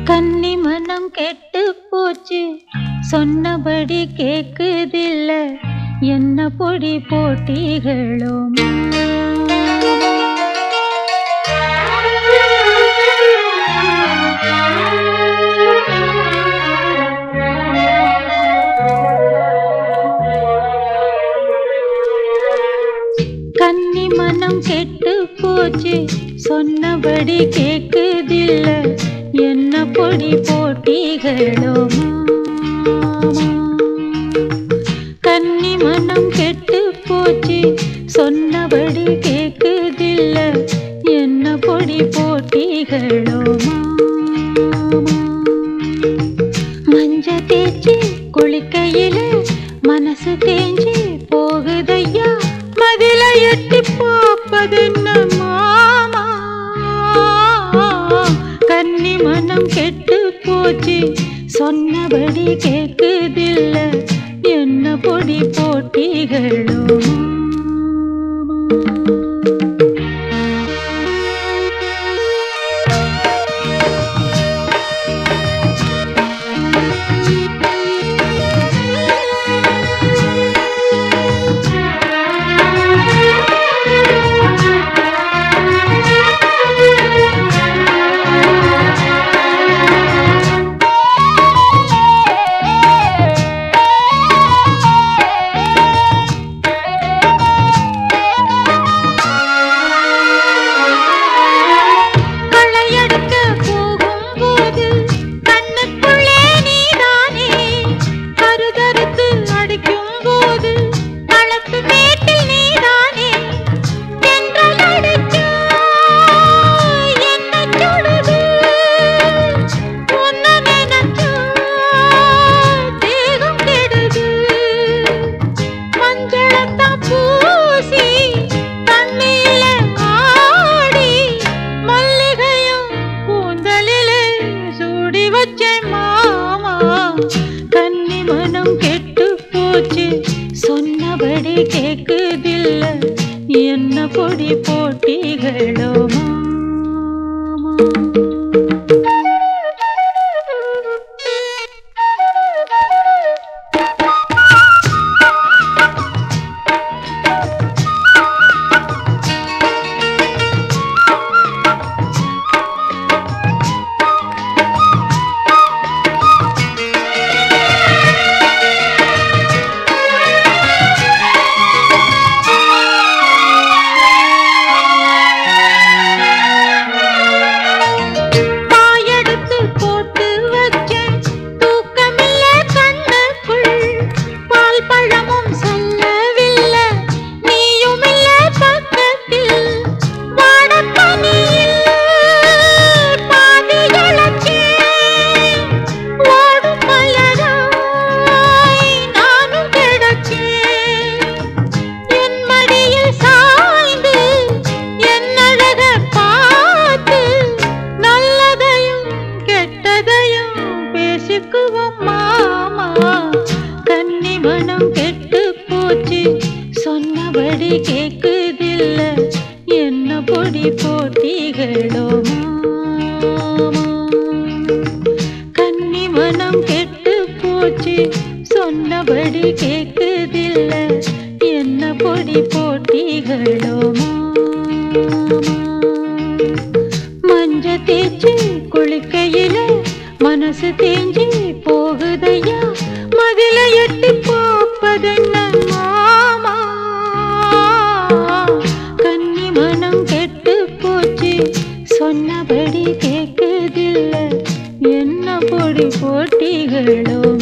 கன்னி மனம் கெட்டு போச்சு சொன்னபடி கேக்குதில்ல என்ன பொடி போட்டிகளோ கன்னி மனம் கெட்டு போச்சு சொன்னபடி கேக்குதில்ல என்ன பொடி போட்டிகளோ மாமா. கன்னி மனம் கெட்டு போச்சு சொன்னபடி கேக்குதில்ல என்ன பொடி போட்டிகளோ மாமா. மஞ்ச தேய்ச்சி குளிக்கையில மனசு தேஞ்சி போகுதையா மதில எட்டி பார்ப்பதென்ன மாமா கன்னி மனம் கெட்டு போச்சு சொன்னபடி கேக்குதில்ல என்ன பொடி போட்டிகளோ மாமா. களையெடுக்க போகும்போது கண்ணுக்குள்ளே நீதானே கருதறுத்து அடிக்கும் போது களத்து மேட்டில் நீதானே தென்றல் அடிச்சா என்ன சுடுது உன்னை நினைச்சா தேகம் கெடுது மஞ்சளத்தான் பூசி தண்ணியில ஆடி மல்லிகையும் கூந்தலிலே சூடி வச்சேன் மாமா கன்னி மனம் கெட்டு போச்சு சொன்னபடி கேக்குதில்ல என்ன பொடி போட்டிகளோ மாமா பாயெடுத்து போட்டு வச்சேன் தூக்கமில்ல கண்ணுக்குள் பால் பழமும் சொல்லவில்லை நீயும் இல்ல பக்கத்தில் வாடப்பனியில் பாதி இழச்சேன் ஓடும் மலராய் நானும் கிடச்சேன் என் மடியில் சாய்ந்து என் அழக பார்த்து நல்லதையும் கெட்டதையும் பேசிக்குவோம் மாமா கன்னி மனம் கெட்டு போச்சு சொன்னபடி கேக்குதில்ல என்ன பொடி போட்டிகளோ மாமா கன்னி மனம் கெட்டு போச்சு சொன்னபடி கேக்குதில்ல என்ன பொடி போட்டிகளோ மாமா மஞ்ச தேய்ச்சி குளிக்கையில மனசு தேஞ்சி போகுதையா மதில எட்டி பார்ப்பதென்ன மாமா கன்னி மனம் கெட்டு போச்சு சொன்னபடி கேக்குதில்ல என்ன பொடி போட்டிகளோ